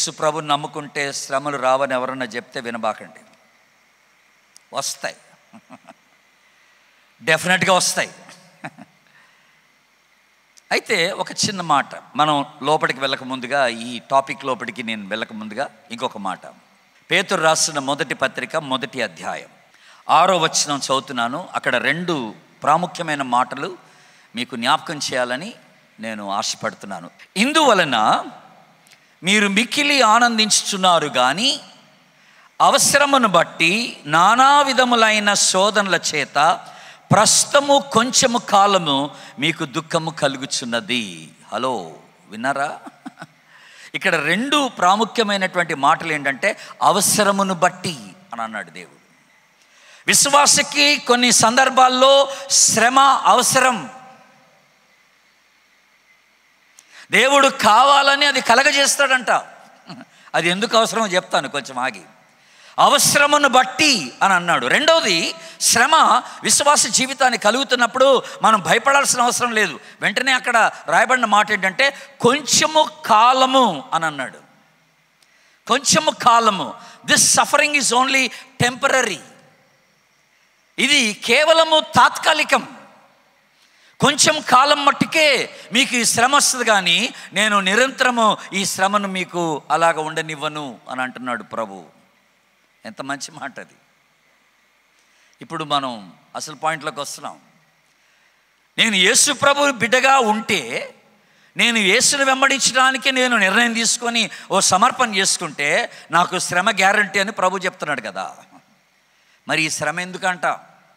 యేసు ప్రభుని నమ్ముకుంటే శ్రమలు రావని ఎవరన్నా చెప్తే వినబాకండి వస్తాయి డెఫినెట్గా వస్తాయి అయితే ఒక చిన్న మాట మనం లోపలికి వెళ్ళక ముందుగా ఈ టాపిక్ లోపలికి నేను వెళ్ళక ముందుగా ఇంకొక మాట పేతురు రాసిన మొదటి పత్రిక మొదటి అధ్యాయం ఆరో వచనం చదువుతున్నాను అక్కడ రెండు ప్రాముఖ్యమైన మాటలు మీకు జ్ఞాపకం చేయాలని నేను ఆశపడుతున్నాను ఇందువలన మీరు మిక్కిలి ఆనందించుచున్నారు కానీ అవసరమును బట్టి నానా విధములైన శోధనల చేత ప్రస్తుతము కొంచెము కాలము మీకు దుఃఖము కలుగుచున్నది హలో విన్నారా ఇక్కడ రెండు ప్రాముఖ్యమైనటువంటి మాటలు ఏంటంటే అవసరమును బట్టి అని అన్నాడు దేవుడు విశ్వాసకి కొన్ని సందర్భాల్లో శ్రమ అవసరం దేవుడు కావాలని అది కలగజేస్తాడంట అది ఎందుకు అవసరమో చెప్తాను కొంచెం ఆగి అవసరమును బట్టి అని అన్నాడు రెండవది శ్రమ విశ్వాస జీవితాన్ని కలుగుతున్నప్పుడు మనం భయపడాల్సిన అవసరం లేదు వెంటనే అక్కడ రాయబడిన మాట ఏంటంటే కొంచెము కాలము అని అన్నాడు కొంచెము కాలము this suffering is only temporary ఇది కేవలము తాత్కాలికం కొంచెం కాలం మట్టుకే మీకు ఈ శ్రమ వస్తుంది కానీ నేను నిరంతరము ఈ శ్రమను మీకు అలాగ ఉండనివ్వను అని అంటున్నాడు ప్రభు ఎంత మంచి మాట అది ఇప్పుడు మనం అసలు పాయింట్లోకి వస్తున్నాం నేను యేసు ప్రభు బిడ్డగా ఉంటే నేను యేసును వెంబడించడానికి నేను నిర్ణయం తీసుకొని ఓ సమర్పణ చేసుకుంటే నాకు శ్రమ గ్యారంటీ అని ప్రభు చెప్తున్నాడు కదా మరి ఈ శ్రమ ఎందుకంట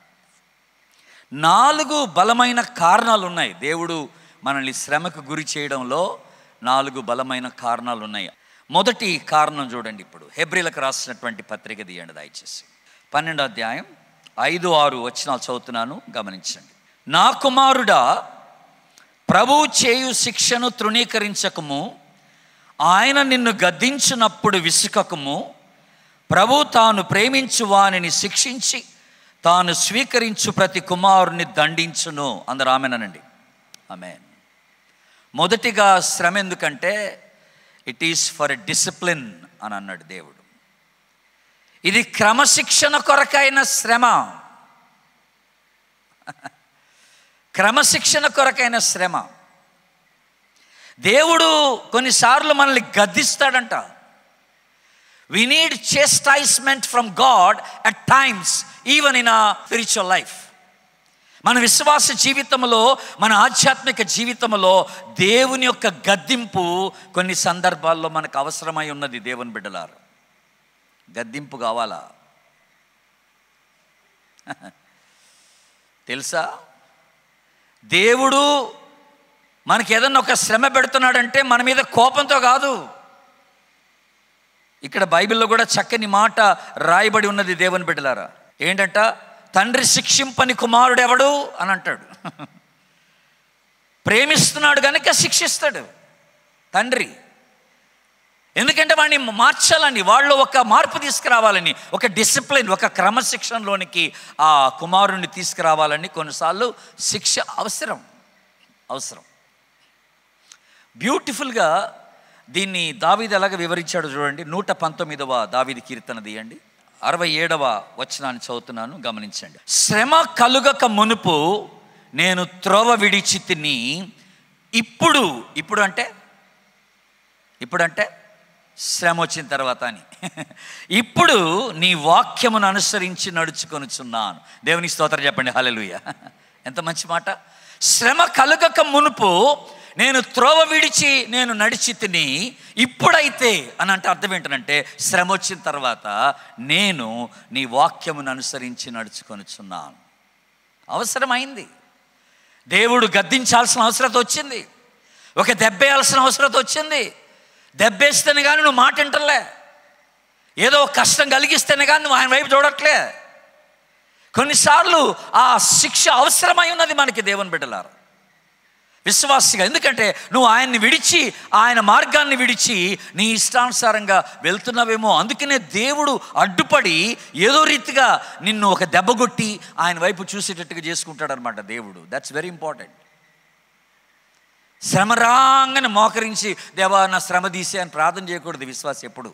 నాలుగు బలమైన కారణాలు ఉన్నాయి దేవుడు మనల్ని శ్రమకు గురి చేయడంలో నాలుగు బలమైన కారణాలు ఉన్నాయి మొదటి కారణం చూడండి ఇప్పుడు హెబ్రిలకు రాసినటువంటి పత్రిక తీయండి దయచేసి పన్నెండో అధ్యాయం ఐదు ఆరు వచనాలు చదువుతున్నాను గమనించండి నా కుమారుడా ప్రభు చేయు శిక్షను తృణీకరించకము ఆయన నిన్ను గద్దించినప్పుడు విసుకకము ప్రభు తాను ప్రేమించు వానిని శిక్షించి తాను స్వీకరించు ప్రతి కుమారుని దండించును అందరు ఆమెనండి ఆమె మొదటిగా శ్రమ ఎందుకంటే ఇట్ ఈస్ ఫర్ డిసిప్లిన్ అని అన్నాడు దేవుడు ఇది క్రమశిక్షణ కొరకైన శ్రమ క్రమశిక్షణ కొరకైన శ్రమ దేవుడు కొన్నిసార్లు మనల్ని గద్దిస్తాడంట we need chastisement from God at times even in a spiritual life మన విశ్వాస జీవితంలో మన ఆధ్యాత్మిక జీవితంలో దేవుని యొక్క గద్దింపు కొన్ని సందర్భాల్లో మనకు అవసరమై ఉన్నది దేవుని బిడ్డలారు గద్దింపు కావాలా తెలుసా దేవుడు మనకి ఏదన్నా ఒక శ్రమ పెడుతున్నాడంటే మన మీద కోపంతో కాదు ఇక్కడ బైబిల్లో కూడా చక్కని మాట రాయబడి ఉన్నది దేవుని బిడ్డలారా ఏంటంట తండ్రి శిక్షింపని కుమారుడు ఎవడు అని అంటాడు ప్రేమిస్తున్నాడు కనుక శిక్షిస్తాడు తండ్రి ఎందుకంటే వాడిని మార్చాలని వాళ్ళు ఒక మార్పు తీసుకురావాలని ఒక డిసిప్లిన్ ఒక క్రమశిక్షణలోనికి ఆ కుమారుణ్ణి తీసుకురావాలని కొన్నిసార్లు శిక్ష అవసరం అవసరం బ్యూటిఫుల్గా దీన్ని దావీది ఎలాగ వివరించాడు చూడండి నూట పంతొమ్మిదవ దావీది కీర్తన తీయండి అరవై ఏడవ వచనాన్ని చదువుతున్నాను గమనించండి శ్రమ కలుగక మునుపు నేను త్రోవ విడిచి తిని ఇప్పుడు ఇప్పుడు అంటే ఇప్పుడంటే శ్రమ వచ్చిన తర్వాత అని ఇప్పుడు నీ వాక్యమును అనుసరించి నడుచుకొనుచున్నాను దేవుని స్తోత్రం చెప్పండి హల్లెలూయ ఎంత మంచి మాట శ్రమ కలుగక మునుపు నేను త్రోవ విడిచి నేను నడిచి తిని ఇప్పుడైతే అని అంటే అర్థం ఏంటంటే శ్రమ వచ్చిన తర్వాత నేను నీ వాక్యమును అనుసరించి నడుచుకొనుచున్నాను అవసరమైంది దేవుడు గద్దించాల్సిన అవసరత వచ్చింది ఒక దెబ్బేయాల్సిన అవసరత వచ్చింది దెబ్బేస్తేనే కానీ నువ్వు మాట వింటలే ఏదో ఒక కష్టం కలిగిస్తేనే కానీ నువ్వు ఆయన వైపు చూడట్లే కొన్నిసార్లు ఆ శిక్ష అవసరమై ఉన్నది మనకి దేవుని బిడ్డలారు విశ్వాసిగా ఎందుకంటే నువ్వు ఆయన్ని విడిచి ఆయన మార్గాన్ని విడిచి నీ ఇష్టానుసారంగా వెళ్తున్నావేమో అందుకనే దేవుడు అడ్డుపడి ఏదో రీతిగా నిన్ను ఒక దెబ్బ కొట్టి ఆయన వైపు చూసేటట్టుగా చేసుకుంటాడనమాట దేవుడు దట్స్ వెరీ ఇంపార్టెంట్ శ్రమ రాగానే మోకరించి దేవా నా శ్రమ తీసే అని ప్రార్థన చేయకూడదు విశ్వాసం ఎప్పుడు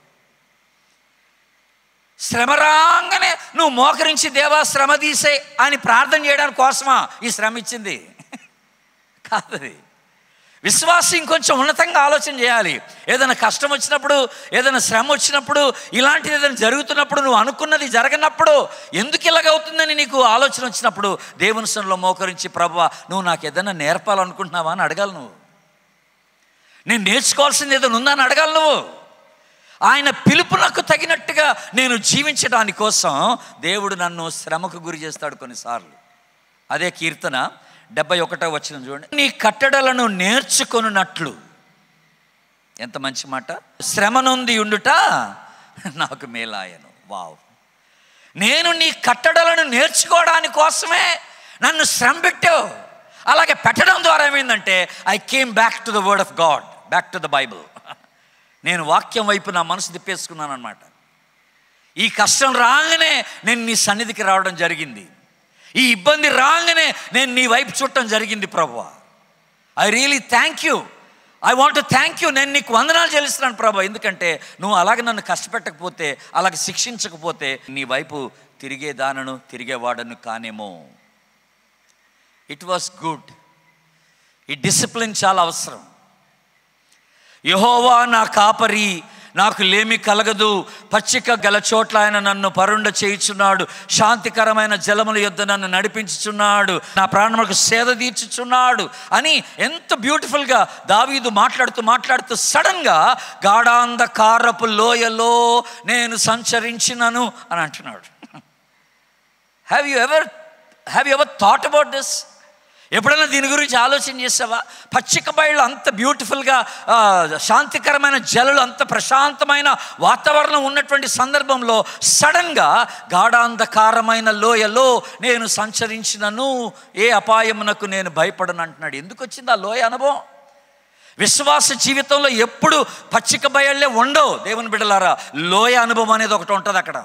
శ్రమ రాగానే నువ్వు మోకరించి దేవా శ్రమ తీసే అని ప్రార్థన చేయడానికి కోసమా ఈ శ్రమ ఇచ్చింది కాదది విశ్వాసం ఇంకొంచెం ఉన్నతంగా ఆలోచన చేయాలి ఏదైనా కష్టం వచ్చినప్పుడు ఏదైనా శ్రమ వచ్చినప్పుడు ఇలాంటిది ఏదైనా జరుగుతున్నప్పుడు నువ్వు అనుకున్నది జరగనప్పుడు ఎందుకు ఇలాగవుతుందని నీకు ఆలోచన వచ్చినప్పుడు దేవుని సన్నిలో మోకరించి ప్రభువా నువ్వు నాకు ఏదైనా నేర్పాలనుకుంటున్నావా అని అడగాలి నువ్వు నేను నేర్చుకోవాల్సింది ఏదైనా ఉందా అని అడగాలి నువ్వు ఆయన పిలుపునకు తగినట్టుగా నేను జీవించడాని కోసం దేవుడు నన్ను శ్రమకు గురి చేస్తాడు కొన్నిసార్లు అదే కీర్తన డెబ్బై ఒకటో వచ్చిన చూడండి నీ కట్టడలను నేర్చుకొనున్నట్లు ఎంత మంచి మాట శ్రమ నొంది ఉండుట నాకు మేలాయను వావ్ నేను నీ కట్టడలను నేర్చుకోవడానికి కోసమే నన్ను శ్రమ పెట్టావు అలాగే పెట్టడం ద్వారా ఏమైందంటే I came back to the word of God back to the Bible నేను వాక్యం వైపు నా మనసు తిప్పేసుకున్నాను అనమాట ఈ కష్టం రాగానే నేను నీ సన్నిధికి రావడం జరిగింది ఈ ఇబ్బంది రాగానే నేను నీ వైపు చూడటం జరిగింది ప్రభు I really thank you I want thank you నేను నీకు వందనాలు చెల్లిస్తున్నాను ప్రభు ఎందుకంటే నువ్వు అలాగే నన్ను కష్టపెట్టకపోతే అలాగే శిక్షించకపోతే నీ వైపు తిరిగే దానను తిరిగేవాడను కానేమో ఇట్ వాస్ గుడ్ ఈ డిసిప్లిన్ చాలా అవసరం యహోవా నా కాపరి నాకు లేమి కలగదు పచ్చిక గల చోట్ల ఆయన నన్ను పరుండ చేయుచున్నాడు శాంతికరమైన జలముల యొద్ద నన్ను నడిపించుచున్నాడు నా ప్రాణములకు సేద తీర్చుచున్నాడు అని ఎంత బ్యూటిఫుల్గా దావీదు మాట్లాడుతూ మాట్లాడుతూ సడన్గా గాఢాంధకారపు లోయలో నేను సంచరించినను అని అంటున్నాడు have you ever have you ever thought about this ఎప్పుడైనా దీని గురించి ఆలోచన చేసావా పచ్చిక బయళ్ళు అంత బ్యూటిఫుల్గా ఆ, శాంతికరమైన జలలు అంత ప్రశాంతమైన వాతావరణం ఉన్నటువంటి సందర్భంలో సడన్గా గాఢాంధకారమైన లోయలో నేను సంచరించినను ఏ అపాయమునకు నేను భయపడను అంటున్నాడు ఎందుకు వచ్చింది ఆ లోయ అనుభవం విశ్వాస జీవితంలో ఎప్పుడు పచ్చిక బయళ్ళే ఉండవు దేవుని బిడ్డలారా లోయ అనుభవం అనేది ఒకటి ఉంటుంది అక్కడ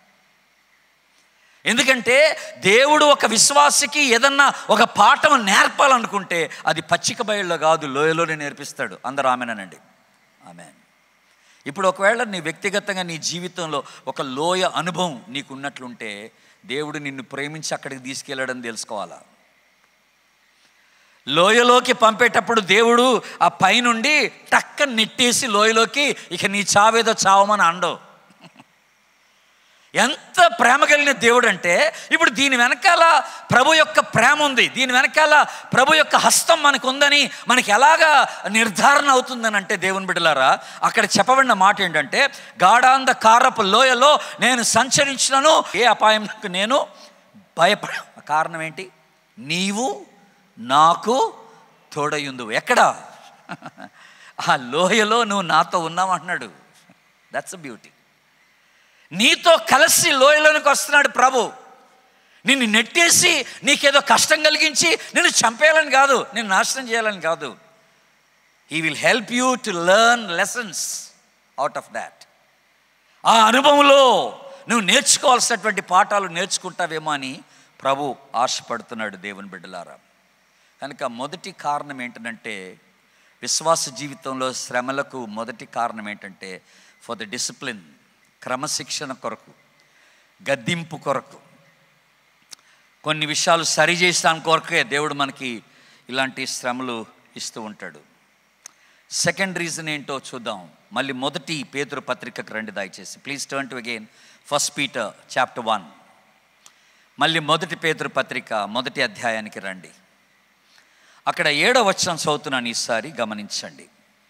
ఎందుకంటే దేవుడు ఒక విశ్వాసికి ఏదన్నా ఒక పాఠం నేర్పాలనుకుంటే అది పచ్చిక బయళ్ళు కాదు లోయలోనే నేర్పిస్తాడు అందరూ ఆమెనండి ఆమె ఇప్పుడు ఒకవేళ నీ వ్యక్తిగతంగా నీ జీవితంలో ఒక లోయ అనుభవం నీకు ఉన్నట్లుంటే దేవుడు నిన్ను ప్రేమించి అక్కడికి తీసుకెళ్ళడం తెలుసుకోవాలా లోయలోకి పంపేటప్పుడు దేవుడు ఆ పైనుండి టక్క నెట్టేసి లోయలోకి ఇక నీ చావేదో చావమని అండవు ఎంత ప్రేమ కలిగిన దేవుడు అంటే ఇప్పుడు దీని వెనకాల ప్రభు యొక్క ప్రేమ ఉంది దీని వెనకాల ప్రభు యొక్క హస్తం మనకు ఉందని మనకి ఎలాగా నిర్ధారణ అవుతుందని అంటే దేవుని బిడ్డలారా అక్కడ చెప్పబడిన మాట ఏంటంటే గాఢాంధ కారపు లోయలో నేను సంచరించినను ఏ అపాయంకు నేను భయపడ కారణం ఏంటి నీవు నాకు తోడయుందు ఎక్కడ ఆ లోయలో నువ్వు నాతో ఉన్నావు అంటున్నాడు దట్స్ బ్యూటీ నీతో కలిసి లోయలోనికి వస్తున్నాడు ప్రభు నిన్ను నెట్టేసి నీకేదో కష్టం కలిగించి నిన్ను చంపేయాలని కాదు నిన్ను నాశనం చేయాలని కాదు he will help you to learn lessons out of that ఆ అనుభవంలో నువ్వు నేర్చుకోవాల్సినటువంటి పాఠాలు నేర్చుకుంటావేమో అని ప్రభు ఆశపడుతున్నాడు దేవుని బిడ్డలారా కనుక మొదటి కారణం ఏంటంటే విశ్వాస జీవితంలో శ్రమలకు మొదటి కారణం ఏంటంటే ఫర్ ద డిసిప్లిన్ క్రమశిక్షణ కొరకు గద్దింపు కొరకు కొన్ని విషయాలు సరి చేసడానికి కొరకే దేవుడు మనకి ఇలాంటి శ్రమలు ఇస్తూ ఉంటాడు సెకండ్ రీజన్ ఏంటో చూద్దాం మళ్ళీ మొదటి పేతురు పత్రికకు రండి దయచేసి please turn to again first Peter chapter one మళ్ళీ మొదటి పేతురు పత్రిక మొదటి అధ్యాయానికి రండి అక్కడ ఏడో వచనం చదువుతున్నాను ఈసారి గమనించండి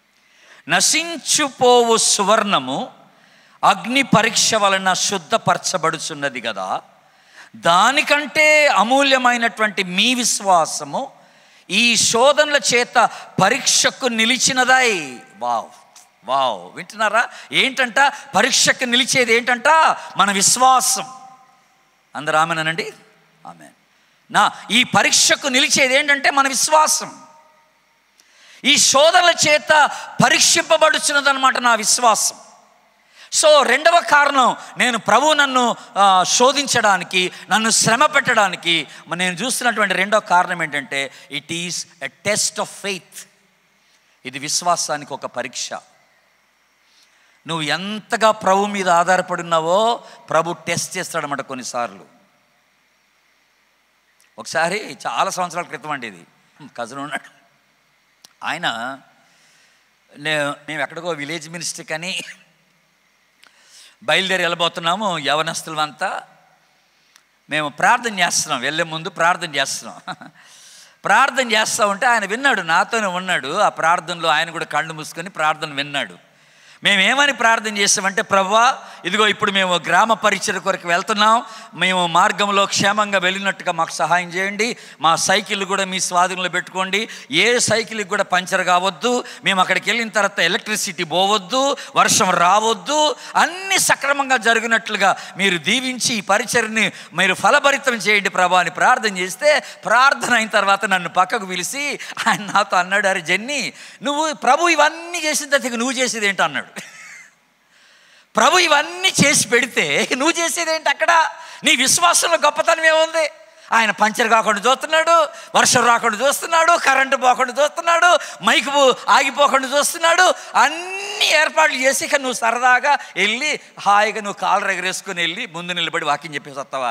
నశించుపోవు సువర్ణము అగ్ని పరీక్ష వలన శుద్ధపరచబడుచున్నది కదా దానికంటే అమూల్యమైనటువంటి మీ విశ్వాసము ఈ శోధనల చేత పరీక్షకు నిలిచినదై వావ్ వావ్ వింటున్నారా ఏంటంట పరీక్షకు నిలిచేది ఏంటంట మన విశ్వాసం అందరు ఆమెనండి ఆమె నా ఈ పరీక్షకు నిలిచేది ఏంటంటే మన విశ్వాసం ఈ శోధనల చేత పరీక్షింపబడుచున్నదన్నమాట నా విశ్వాసం సో రెండవ కారణం నేను ప్రభు నన్ను ఆ, శోధించడానికి నన్ను శ్రమ పెట్టడానికి మ- నేను చూస్తున్నటువంటి రెండవ కారణం ఏంటంటే it is a test of faith ఇది విశ్వాసానికి ఒక పరీక్ష నువ్వు ఎంతగా ప్రభు మీద ఆధారపడి ఉన్నావో ప్రభు టెస్ట్ చేస్తాడన్నమాట కొన్నిసార్లు ఒకసారి చాలా సంవత్సరాల క్రితం అండి ఇది కజన్ ఉన్నాడు ఆయన నే మేము ఎక్కడికో విలేజ్ మినిస్టర్ కానీ బయలుదేరి వెళ్ళబోతున్నాము యవనస్తులమంతా మేము ప్రార్థన చేస్తున్నాం వెళ్ళే ముందు ప్రార్థన చేస్తున్నాం ప్రార్థన చేస్తూ ఉంటే ఆయన విన్నాడు నాతోనే ఉన్నాడు ఆ ప్రార్థనలో ఆయన కూడా కళ్ళు మూసుకొని ప్రార్థన విన్నాడు మేము ఏమని ప్రార్థన చేస్తామంటే ప్రభా ఇదిగో ఇప్పుడు మేము గ్రామ పరిచయ కొరకు వెళ్తున్నాం మేము మార్గంలో క్షేమంగా వెళ్ళినట్టుగా మాకు సహాయం చేయండి మా సైకిల్ కూడా మీ స్వాధీనంలో పెట్టుకోండి ఏ సైకిల్కి కూడా పంచర్ కావద్దు మేము అక్కడికి వెళ్ళిన తర్వాత ఎలక్ట్రిసిటీ పోవద్దు వర్షం రావద్దు అన్ని సక్రమంగా జరిగినట్లుగా మీరు దీవించి ఈ పరిచయని మీరు ఫలభరితం చేయండి ప్రభా అని ప్రార్థన చేస్తే ప్రార్థన అయిన తర్వాత నన్ను పక్కకు పిలిచి ఆయన నాతో అన్నాడు అరే జెన్నీ నువ్వు ప్రభు ఇవన్నీ చేసిన తర్వాత నువ్వు చేసేది ఏంటో అన్నాడు ప్రభు ఇవన్నీ చేసి పెడితే నువ్వు చేసేది ఏంటి అక్కడ నీ విశ్వాసంలో గొప్పతనం ఏముంది ఆయన పంచర్ కాకుండా చూస్తున్నాడు వర్షం రాకుండా చూస్తున్నాడు కరెంటు పోకుండా చూస్తున్నాడు మైకు ఆగిపోకుండా చూస్తున్నాడు అన్ని ఏర్పాట్లు చేసి ఇక నువ్వు సరదాగా వెళ్ళి హాయిగా నువ్వు కాలు ఎగరేసుకుని వెళ్ళి ముందు నిలబడి వాకింగ్ చెప్పేసి వస్తావా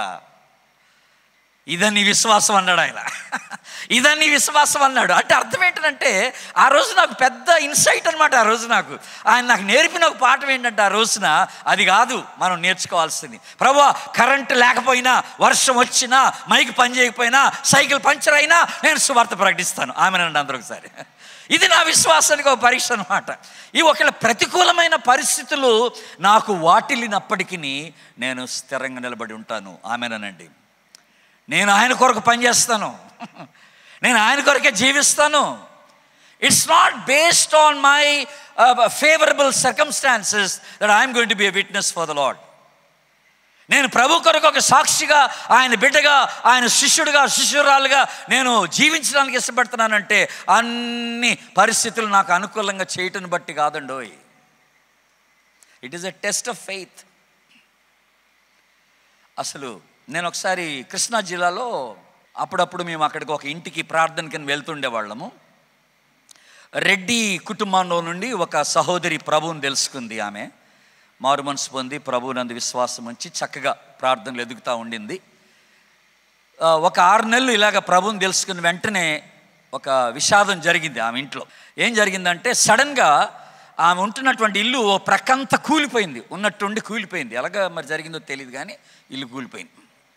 ఇదని విశ్వాసం అన్నాడు ఆయన ఇదని విశ్వాసం అన్నాడు అంటే అర్థం ఏంటంటే ఆ రోజు నాకు పెద్ద ఇన్సైట్ అనమాట ఆ రోజు నాకు ఆయన నాకు నేర్పిన ఒక పాఠం ఏంటంటే ఆ రోజున అది కాదు మనం నేర్చుకోవాల్సింది ప్రభు కరెంట్ లేకపోయినా వర్షం వచ్చినా మైక్ పని చేయకపోయినా సైకిల్ పంచర్ అయినా నేను సువార్త ప్రకటిస్తాను ఆమెనండి అందరూ ఒకసారి ఇది నా విశ్వాసానికి ఒక పరీక్ష అనమాట ఈ ఒకవేళ ప్రతికూలమైన పరిస్థితులు నాకు వాటిల్లినప్పటికీ నేను స్థిరంగా నిలబడి ఉంటాను ఆమెనండి నేను ఆయన కొరకు పనిచేస్తాను నేను ఆయన కొరకే జీవిస్తాను it's not based on my favourable circumstances that I'm going to be a witness for the Lord నేను ప్రభు కొరకు ఒక సాక్షిగా ఆయన బిడ్డగా ఆయన శిష్యుడిగా శిష్యురాలుగా నేను జీవించడానికి ఇష్టపడుతున్నానంటే అన్ని పరిస్థితులు నాకు అనుకూలంగా చేయటం బట్టి కాదండోయ్ it is a test of faith అసలు నేను ఒకసారి కృష్ణా జిల్లాలో అప్పుడప్పుడు మేము అక్కడికి ఒక ఇంటికి ప్రార్థనకి వెళ్తుండేవాళ్ళము రెడ్డి కుటుంబంలో నుండి ఒక సహోదరి ప్రభువుని తెలుసుకుంది ఆమె మారు మనసు పొంది ప్రభువునందు విశ్వాసం ఉంచి చక్కగా ప్రార్థనలు ఎదుగుతూ ఉండింది ఆ, ఒక ఆరు నెలలు ఇలాగ ప్రభువుని తెలుసుకున్న వెంటనే ఒక విషాదం జరిగింది ఆమె ఇంట్లో ఏం జరిగిందంటే సడన్గా ఆమె ఉంటున్నటువంటి ఇల్లు ఓ ప్రకంతా కూలిపోయింది ఉన్నట్టుండి కూలిపోయింది ఎలాగ మరి జరిగిందో తెలియదు కానీ ఇల్లు కూలిపోయింది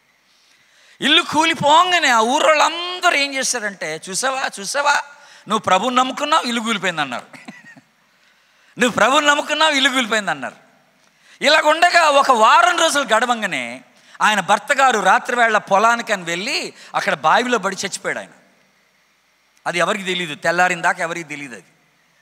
ఇల్లు కూలిపోగానే ఆ ఊరోళ్ళందరూ ఏం చేశారంటే చూసావా చూసావా నువ్వు ప్రభుని నమ్ముకున్నావు ఇల్లు కూలిపోయింది అన్నారు నువ్వు ప్రభుని నమ్ముకున్నావు ఇల్లు కూలిపోయింది అన్నారు ఇలాగ ఉండగా ఒక వారం రోజులు గడవంగానే ఆయన భర్త గారు రాత్రి వేళ పొలానికి అని వెళ్ళి అక్కడ బావిలో పడి చచ్చిపోయాడు ఆయన అది ఎవరికి తెలియదు తెల్లారిన దాకా ఎవరికి తెలియదు అది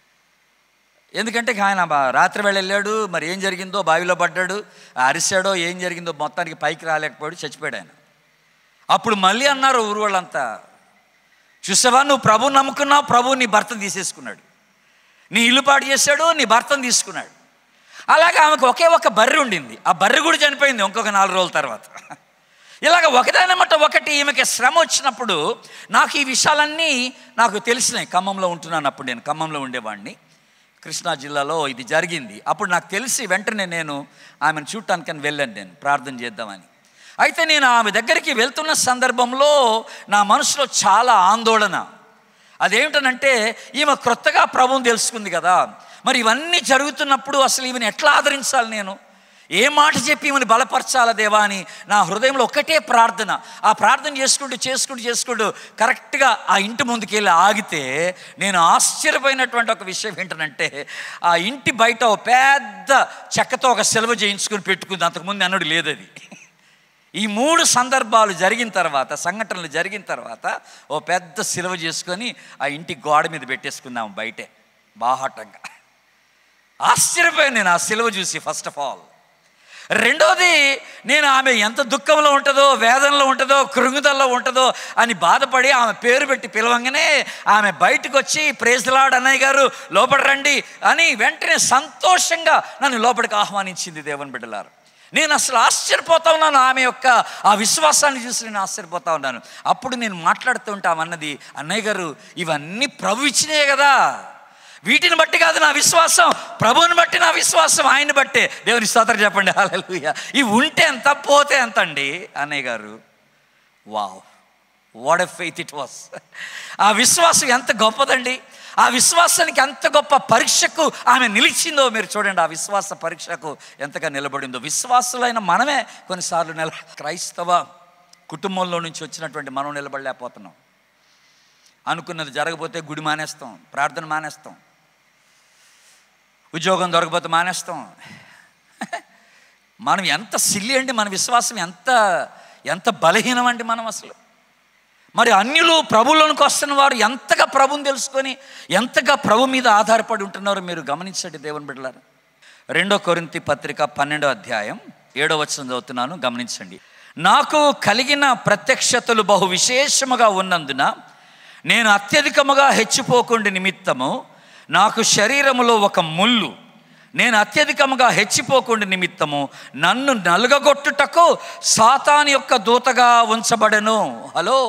ఎందుకంటే ఆయన బా- రాత్రి వేళ వెళ్ళాడు మరి ఏం జరిగిందో బావిలో పడ్డాడు అరిశాడో ఏం జరిగిందో మొత్తానికి పైకి రాలేకపోయాడు చచ్చిపోయాడు ఆయన అప్పుడు మళ్ళీ అన్నారు ఊరు వాళ్ళంతా చూసావా నువ్వు ప్రభు నమ్ముకున్నావు ప్రభు నీ భర్తను తీసేసుకున్నాడు నీ ఇల్లు పాడు చేశాడు నీ భర్తను తీసుకున్నాడు అలాగే ఆమెకు ఒకే ఒక బర్రె ఉండింది ఆ బర్రె కూడా చనిపోయింది ఇంకొక నాలుగు రోజుల తర్వాత ఇలాగ ఒకదానమాట ఒకటి ఈమెకి శ్రమ వచ్చినప్పుడు నాకు ఈ విషయాలన్నీ నాకు తెలిసినాయి ఖమ్మంలో ఉంటున్నాను అప్పుడు నేను ఖమ్మంలో ఉండేవాడిని కృష్ణా జిల్లాలో ఇది జరిగింది అప్పుడు నాకు తెలిసి వెంటనే నేను ఆమెను చూడటానికని వెళ్ళాను నేను ప్రార్థన చేద్దామని అయితే నేను ఆమె దగ్గరికి వెళ్తున్న సందర్భంలో నా మనసులో చాలా ఆందోళన అదేమిటనంటే ఈమె క్రొత్తగా ప్రభువుని తెలుసుకుంది కదా మరి ఇవన్నీ జరుగుతున్నప్పుడు అసలు ఈమెను ఎట్లా ఆదరించాలి నేను ఏ మాట చెప్పి ఈమెను బలపరచాలా దేవా అని నా హృదయంలో ఒకటే ప్రార్థన ఆ ప్రార్థన చేసుకుంటూ చేసుకుంటూ చేసుకుంటూ కరెక్ట్గా ఆ ఇంటి ముందుకు వెళ్ళి ఆగితే నేను ఆశ్చర్యపోయినటువంటి ఒక విషయం ఏంటంటే ఆ ఇంటి బయట ఓ పెద్ద చెక్కతో ఒక సెలవు చేయించుకుని పెట్టుకుంది అంతకుముందు అన్నడు లేదు అది ఈ మూడు సందర్భాలు జరిగిన తర్వాత సంఘటనలు జరిగిన తర్వాత ఓ పెద్ద సిలువ చేసుకొని ఆ ఇంటి గోడ మీద పెట్టేసుకున్నాము బయటే బాహాటంగా ఆశ్చర్యపోయాను నేను ఆ సిలువ చూసి ఫస్ట్ ఆఫ్ ఆల్ రెండోది నేను ఆమె ఎంత దుఃఖంలో ఉంటుందో వేదనలో ఉంటుందో కృంగుదల్లో ఉంటుందో అని బాధపడి ఆమె పేరు పెట్టి పిలవంగానే ఆమె బయటకు వచ్చి ప్రేజలాడ్ అన్నయ్య గారు లోపల రండి అని వెంటనే సంతోషంగా నన్ను లోపలికి ఆహ్వానించింది దేవుని బిడ్డలారు నేను అసలు ఆశ్చర్యపోతా ఉన్నాను ఆమె యొక్క ఆ విశ్వాసాన్ని చూసి నేను ఆశ్చర్యపోతా ఉన్నాను అప్పుడు నేను మాట్లాడుతూ ఉంటాం అన్నది అన్నయ్య గారు ఇవన్నీ ప్రభు ఇచ్చినాయే కదా వీటిని బట్టి కాదు నా విశ్వాసం ప్రభువుని బట్టి నా విశ్వాసం ఆయన్ని బట్టే దేవుని స్తోత్రం చెప్పండి హాలూయ ఇవి ఉంటే ఎంత పోతే ఎంత అండి అన్నయ్య గారు wow what a faith it was ఆ విశ్వాసం ఎంత గొప్పదండి ఆ విశ్వాసానికి ఎంత గొప్ప పరీక్షకు ఆమె నిలిచిందో మీరు చూడండి ఆ విశ్వాస పరీక్షకు ఎంతగా నిలబడిందో విశ్వాసులైన మనమే కొన్నిసార్లు నిల క్రైస్తవ కుటుంబంలో నుంచి వచ్చినటువంటి మనం నిలబడలేకపోతున్నాం అనుకున్నది జరగకపోతే గుడి మానేస్తాం ప్రార్థన మానేస్తాం ఉద్యోగం దొరకకపోతే మానేస్తాం మనం ఎంత సిల్లి అండి మన విశ్వాసం ఎంత ఎంత బలహీనం అండి మనం అసలు మరి అన్యులు ప్రభువులోనికి వస్తున్న వారు ఎంతగా ప్రభుని తెలుసుకొని ఎంతగా ప్రభు మీద ఆధారపడి ఉంటున్నారో మీరు గమనించండి దేవుని బిడ్డలారు రెండో కొరింతి పత్రిక పన్నెండో అధ్యాయం ఏడో వచనం చదువుతున్నాను గమనించండి నాకు కలిగిన ప్రత్యక్షతలు బహు విశేషముగా ఉన్నందున నేను అత్యధికముగా హెచ్చిపోకుండా నిమిత్తము నాకు శరీరములో ఒక ముళ్ళు నేను అత్యధికముగా హెచ్చిపోకుండా నిమిత్తము నన్ను నలుగగొట్టుటకు సాతాన్ యొక్క దూతగా ఉంచబడను హలో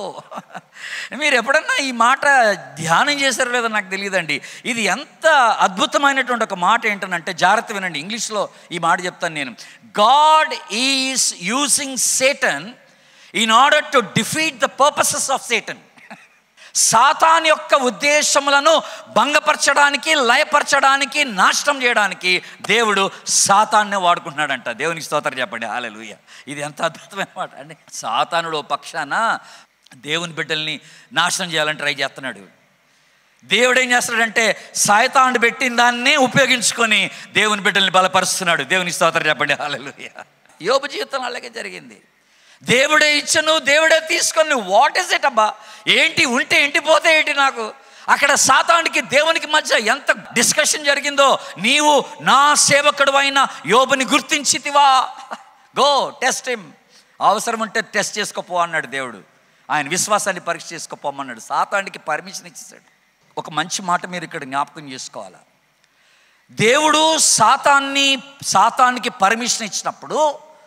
మీరు ఎప్పుడన్నా ఈ మాట ధ్యానం చేశారో లేదో నాకు తెలియదండి ఇది ఎంత అద్భుతమైనటువంటి ఒక మాట ఏంటనంటే జాగ్రత్త వినండి ఇంగ్లీష్లో ఈ మాట చెప్తాను నేను God is using Satan in order to defeat the purposes of Satan సాతాన్ యొక్క ఉద్దేశములను భంగపరచడానికి లయపరచడానికి నాశనం చేయడానికి దేవుడు సాతాన్నే వాడుకుంటున్నాడంట దేవునికి స్తోత్రం చెప్పండి హాలెలుయ ఇది ఎంత అద్భుతమైన మాట అండి సాతానుడు ఓ పక్షాన దేవుని బిడ్డల్ని నాశనం చేయాలని ట్రై చేస్తున్నాడు దేవుడు ఏం చేస్తాడంటే సాయతాండు పెట్టిన దాన్నే ఉపయోగించుకొని దేవుని బిడ్డల్ని బలపరుస్తున్నాడు దేవుని స్తోత్రం చెప్పండి హాలెలుయ యోబు జీవితం అలాగే జరిగింది దేవుడే ఇచ్చను దేవుడే తీసుకొని వాట్ ఇస్ ఇట్ అబ్బా ఏంటి ఉంటే ఏంటి పోతే ఏంటి నాకు అక్కడ సాతానికి దేవునికి మధ్య ఎంత డిస్కషన్ జరిగిందో నీవు నా సేవకుడు అయిన యోబుని గుర్తించితివా గో టెస్ట్ హిమ్ అవసరం ఉంటే టెస్ట్ చేసుకోపో అన్నాడు దేవుడు ఆయన విశ్వాసాన్ని పరీక్ష చేసుకోపోమన్నాడు సాతానికి పర్మిషన్ ఇచ్చేసాడు ఒక మంచి మాట మీరు ఇక్కడ జ్ఞాపకం చేసుకోవాలా దేవుడు సాతాన్ని సాతానికి పర్మిషన్ ఇచ్చినప్పుడు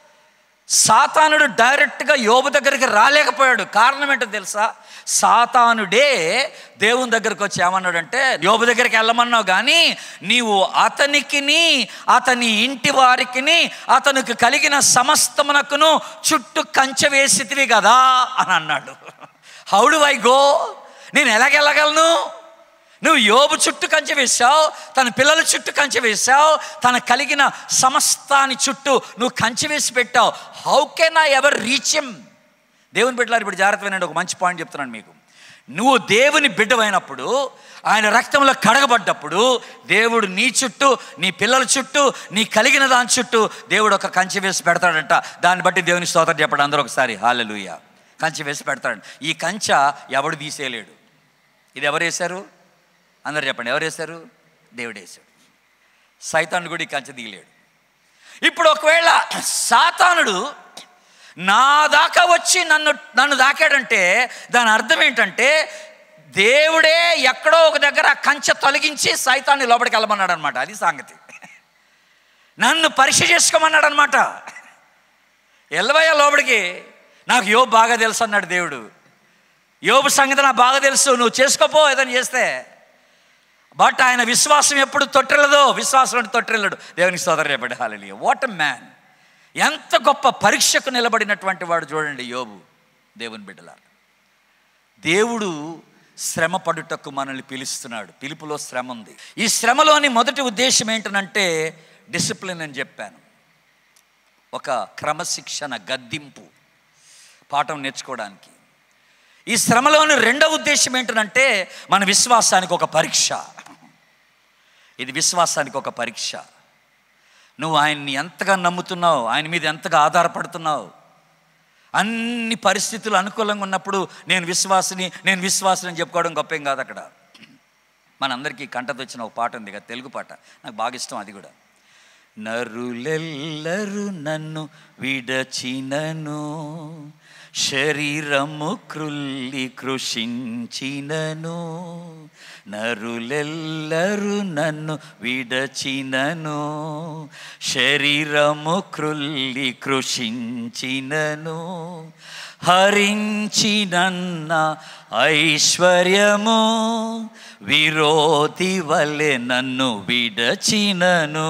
సాతానుడు డైరెక్ట్గా యోబు దగ్గరికి రాలేకపోయాడు కారణం ఏంటో తెలుసా సాతానుడే దేవుని దగ్గరికి వచ్చి ఏమన్నాడంటే యోబు దగ్గరికి వెళ్ళమన్నావు కానీ నీవు అతనికిని అతని ఇంటి వారికిని అతనికి కలిగిన సమస్తమునకును చుట్టూ కంచె వేసితివి కదా అని అన్నాడు హౌ డు ఐ గో నేను ఎలాగెళ్ళగలను నువ్వు యోబు చుట్టూ కంచె వేశావు తన పిల్లల చుట్టూ కంచె వేశావు తన కలిగిన సమస్తాని చుట్టూ నువ్వు కంచె వేసి పెట్టావు how can I ever reach him దేవుని బిడ్డలారు ఇప్పుడు జాగ్రత్త వినండి ఒక మంచి పాయింట్ చెప్తున్నాను మీకు నువ్వు దేవుని బిడ్డమైనప్పుడు ఆయన రక్తంలో కడగబడ్డప్పుడు దేవుడు నీ చుట్టూ నీ పిల్లల చుట్టూ నీ కలిగిన దాని చుట్టూ దేవుడు ఒక కంచె వేసి పెడతాడంట దాన్ని బట్టి దేవుని స్తోత్రం చెప్పండి అందరూ ఒకసారి హాలెలుయ కంచె వేసి పెడతాడు ఈ కంచె ఎవడు తీసేయలేడు ఇది ఎవరు వేశారు అందరు చెప్పండి ఎవరు వేశారు దేవుడు వేశాడు సైతానుడు కూడా ఈ కంచె దిగలేడు ఇప్పుడు ఒకవేళ సాతానుడు నా దాకా వచ్చి నన్ను నన్ను దాకాడంటే దాని అర్థం ఏంటంటే దేవుడే ఎక్కడో ఒక దగ్గర ఆ కంచె తొలగించి సైతాన్ని లోపలికి వెళ్ళమన్నాడు అనమాట అది సంగతి నన్ను పరీక్ష చేసుకోమన్నాడు అనమాట ఎల్లవయ్య లోపలికి నాకు యోబు బాగా తెలుసు అన్నాడు దేవుడు యోబు సంగతి నాకు బాగా తెలుసు నువ్వు చేసుకోపో ఏదైనా చేస్తే బట్ ఆయన విశ్వాసం ఎప్పుడు తొట్టిల్లదో విశ్వాసం తొట్టిల్లడు దేవునికి సోదరు రేపటి హాలలి వాట్ మ్యాన్ ఎంత గొప్ప పరీక్షకు నిలబడినటువంటి వాడు చూడండి యోబు దేవుని బిడ్డలారు దేవుడు శ్రమ పడుటకు మనల్ని పిలుస్తున్నాడు పిలుపులో శ్రమ ఉంది ఈ శ్రమలోని మొదటి ఉద్దేశం ఏంటనంటే డిసిప్లిన్ అని చెప్పాను ఒక క్రమశిక్షణ గద్దింపు పాఠం నేర్చుకోవడానికి ఈ శ్రమలోని రెండవ ఉద్దేశం ఏంటంటే మన విశ్వాసానికి ఒక పరీక్ష ఇది విశ్వాసానికి ఒక పరీక్ష నువ్వు ఆయన్ని ఎంతగా నమ్ముతున్నావు ఆయన మీద ఎంతగా ఆధారపడుతున్నావు అన్ని పరిస్థితులు అనుకూలంగా ఉన్నప్పుడు నేను విశ్వాసిని నేను విశ్వాసిని అని చెప్పుకోవడం గొప్పేం కాదు అక్కడ మనందరికీ కంటతో వచ్చిన ఒక పాట ఉంది కదా తెలుగు పాట నాకు బాగా ఇష్టం అది కూడా నరులెల్లరు నన్ను విడచినను శరీరము క్రుల్లి కృషించినను నరులెల్లరు నన్ను విడచినను శరీరము క్రుల్లి కృషించినను హరించినన్న ఐశ్వర్యము విరోధి వలె నన్ను విడచినను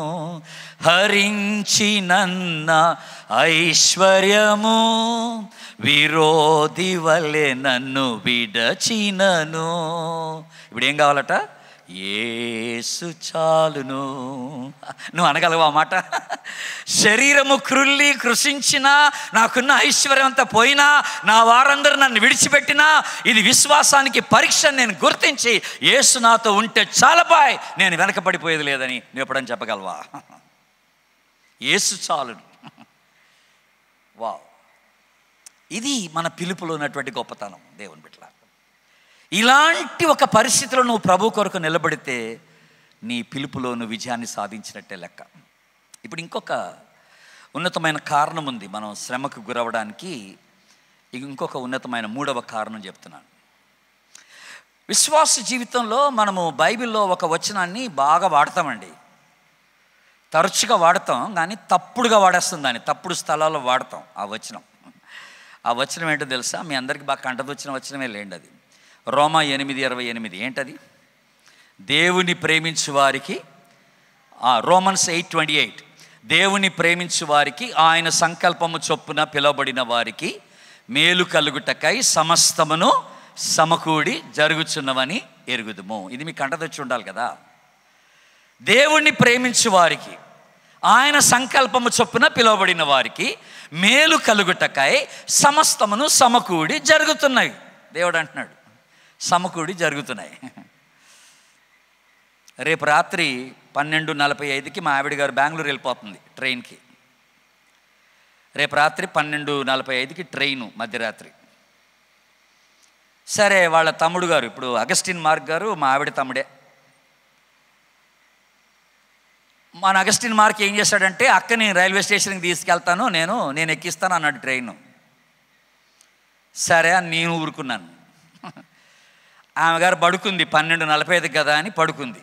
హరించినన్న ఐశ్వర్యము విరోధి వలె నన్ను విడచినను ఇప్పుడు ఏం కావాలట ఏసు చాలును నువ్వు అనగలవా మాట శరీరము క్రుల్లి కృషించినా నాకున్న ఐశ్వర్యం అంతా పోయినా నా వారందరూ నన్ను విడిచిపెట్టినా ఇది విశ్వాసానికి పరీక్ష నేను గుర్తించి ఏసు నాతో ఉంటే చాలా బాయ్ నేను వెనకబడిపోయేది లేదని నువ్వు ఎప్పుడని చెప్పగలవా ఏసు చాలును వా ఇది మన పిలుపులో ఉన్నటువంటి గొప్పతనం దేవుని బిడ్డ ఇలాంటి ఒక పరిస్థితిలో నువ్వు ప్రభు కొరకు నిలబడితే నీ పిలుపులో నువ్వు విజయాన్ని సాధించినట్టే లెక్క ఇప్పుడు ఇంకొక ఉన్నతమైన కారణం ఉంది మనం శ్రమకు గురవడానికి ఇంకొక ఉన్నతమైన మూడవ కారణం చెప్తున్నాను విశ్వాస జీవితంలో మనము బైబిల్లో ఒక వచనాన్ని బాగా వాడతామండి తరచుగా వాడతాం కానీ తప్పుడుగా వాడేస్తాం దాన్ని తప్పుడు స్థలాల్లో వాడతాం ఆ వచనం ఆ వచనం ఏంటో తెలుసా మీ అందరికి బాగా కంటదొచ్చిన వచనమే లేండి అది రోమా ఎనిమిది ఇరవై ఎనిమిది ఏంటది దేవుని ప్రేమించు వారికి రోమన్స్ ఎయిట్ ట్వంటీ ఎయిట్ దేవుని ప్రేమించు వారికి ఆయన సంకల్పము చొప్పున పిలువబడిన వారికి మేలు కలుగుటకై సమస్తమును సమకూడి జరుగుచున్నవని ఎరుగుదుము ఇది మీ కంటదొచ్చి ఉండాలి కదా దేవుణ్ణి ప్రేమించు వారికి ఆయన సంకల్పము చొప్పున పిలువబడిన వారికి మేలు కలుగుటకై సమస్తమును సమకూడి జరుగుతున్నాయి దేవుడు అంటున్నాడు సమకూడి జరుగుతున్నాయి రేపు రాత్రి పన్నెండు నలభై ఐదుకి మా ఆవిడ గారు బెంగళూరు వెళ్ళిపోతుంది ట్రైన్కి రేపు రాత్రి పన్నెండు నలభై ఐదుకి ట్రైను మధ్యరాత్రి సరే వాళ్ళ తమ్ముడు గారు ఇప్పుడు అగస్టిన్ మార్క్ గారు మా ఆవిడ తమ్ముడే మన అగస్టిన్ మార్క్ ఏం చేశాడంటే అక్కని రైల్వే స్టేషన్కి తీసుకెళ్తాను నేను నేను ఎక్కిస్తాను అన్నాడు ట్రైను సరే అని నేను ఊరుకున్నాను ఆమె గారు పడుకుంది పన్నెండు నలభై ఐదు కదా అని పడుకుంది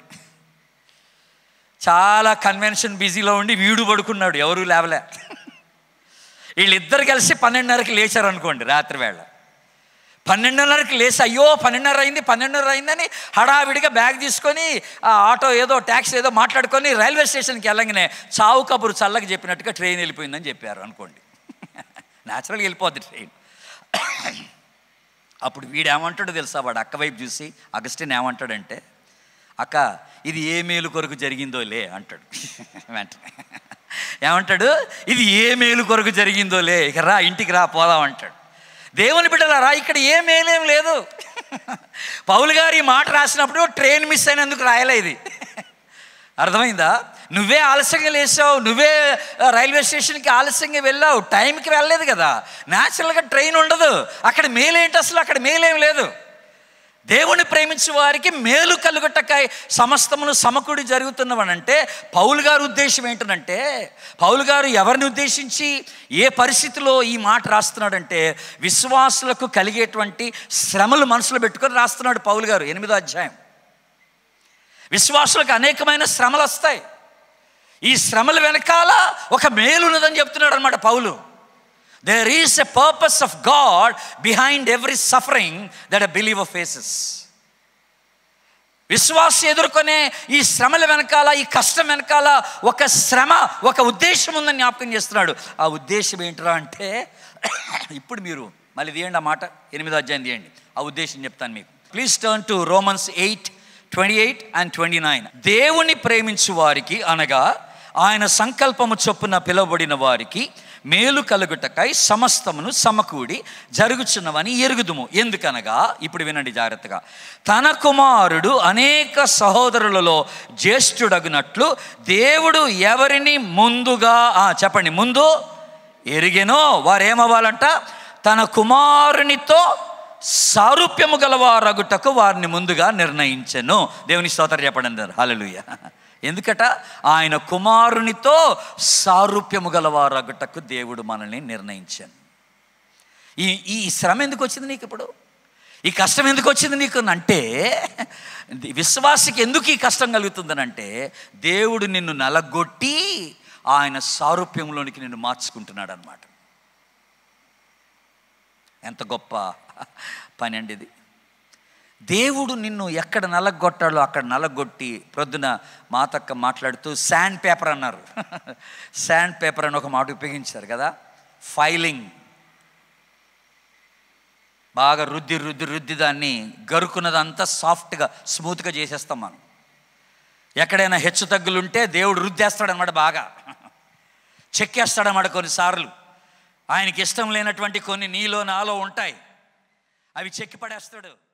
చాలా కన్వెన్షన్ బిజీలో ఉండి వీడు పడుకున్నాడు ఎవరు లేవలే వీళ్ళిద్దరు కలిసి పన్నెండున్నరకి లేచారు అనుకోండి రాత్రి వేళ పన్నెండున్నరకి లేచి అయ్యో పన్నెండున్నర అయింది పన్నెండున్నర అయిందని హడావిడిగా బ్యాగ్ తీసుకొని ఆ ఆటో ఏదో ట్యాక్సీ ఏదో మాట్లాడుకొని రైల్వే స్టేషన్కి వెళ్ళగానే చావు కబురు చల్లకి చెప్పినట్టుగా ట్రైన్ వెళ్ళిపోయిందని చెప్పారు అనుకోండి న్యాచురల్గా వెళ్ళిపోద్ది ట్రైన్ అప్పుడు వీడు ఏమంటాడో తెలుసా వాడు అక్క వైపు చూసి అగస్టిన్ ఏమంటాడంటే అక్క ఇది ఏ మేలు కొరకు జరిగిందో లే అంటాడు వెంటనే ఏమంటాడు ఇది ఏ మేలు కొరకు జరిగిందో లే ఇక రా ఇంటికి రా పోదాం అంటాడు దేవుని బిడ్డలా రా ఇక్కడ ఏ మేలేం లేదు పౌలు గారు ఈ మాట రాసినప్పుడు ట్రైన్ మిస్ అయినందుకు రాయలే ఇది అర్థమైందా నువ్వే ఆలస్యంగా లేచావు నువ్వే ఆ, రైల్వే స్టేషన్కి ఆలస్యంగా వెళ్ళావు టైంకి వెళ్ళలేదు కదా న్యాచురల్గా ట్రైన్ ఉండదు అక్కడ మేలేంటి అసలు అక్కడ మేలేం లేదు దేవుని ప్రేమించే వారికి మేలు కలుగుటకాయ సమస్తమును సమకూడి జరుగుతున్నవనంటే పౌలు గారి ఉద్దేశం ఏంటనంటే పౌలు గారు ఎవరిని ఉద్దేశించి ఏ పరిస్థితిలో ఈ మాట రాస్తున్నాడంటే విశ్వాసులకు కలిగేటువంటి శ్రమలు మనసులో పెట్టుకొని రాస్తున్నాడు పౌలు గారు ఎనిమిదో అధ్యాయం విశ్వాసులకు అనేకమైన శ్రమలు వస్తాయి ఈ శ్రమల వెనకాల ఒక మేలు ఉన్నదని చెప్తున్నాడు అనమాట పౌలు there is a purpose of God behind every suffering that a believer faces విశ్వాస ఎదుర్కొనే ఈ శ్రమల వెనకాల ఈ కష్టం వెనకాల ఒక శ్రమ ఒక ఉద్దేశం ఉందని జ్ఞాపకం చేస్తున్నాడు ఆ ఉద్దేశం ఏంటరా అంటే ఇప్పుడు మీరు మళ్ళీ తీయండి ఆ మాట ఎనిమిదో అధ్యాయం తీయండి ఆ ఉద్దేశం చెప్తాను మీకు please turn to Romans eight twenty eight and twenty nine దేవుని ప్రేమించు వారికి అనగా ఆయన సంకల్పము చొప్పున పిలువబడిన వారికి మేలు కలుగుటకై సమస్తమును సమకూడి జరుగుచున్నవని ఎరుగుదుము ఎందుకనగా ఇప్పుడు వినండి జాగ్రత్తగా తన కుమారుడు అనేక సహోదరులలో జ్యేష్ఠుడగునట్లు దేవుడు ఎవరిని ముందుగా ఆ, చెప్పండి ముందు ఎరిగెనో వారు ఏమవ్వాలంట తన కుమారునితో సారూప్యము గలవారగుటకు వారిని ముందుగా నిర్ణయించెను దేవుని స్తోత్రం చెప్పండి అందరు హల్లెలూయా ఎందుకట ఆయన కుమారునితో సారూప్యము గలవారగుటకు దేవుడు మనల్ని నిర్ణయించాను ఈ ఈ శ్రమ ఎందుకు వచ్చింది నీకు ఇప్పుడు ఈ కష్టం ఎందుకు వచ్చింది నీకు అంటే విశ్వాసికి ఎందుకు ఈ కష్టం కలుగుతుందనంటే దేవుడు నిన్ను నలగొట్టి ఆయన సారూప్యంలోనికి నిన్ను మార్చుకుంటున్నాడు అనమాట ఎంత గొప్ప పని అండి ఇది దేవుడు నిన్ను ఎక్కడ నలగొట్టాలో అక్కడ నలగొట్టి ప్రొద్దున మాతక్క మాట్లాడుతూ శాండ్ పేపర్ అన్నారు శాండ్ పేపర్ అని ఒక మాట ఉపయోగించారు కదా ఫైలింగ్ బాగా రుద్ది రుద్ది రుద్ది దాన్ని గరుకున్నదంతా సాఫ్ట్గా స్మూత్గా చేసేస్తాం మనం ఎక్కడైనా హెచ్చు తగ్గులుంటే దేవుడు రుద్దేస్తాడనమాట బాగా చెక్కేస్తాడనమాట కొన్నిసార్లు ఆయనకి ఇష్టం లేనటువంటి కొన్ని నీలో నాలో ఉంటాయి అవి చెక్కి పడేస్తాడు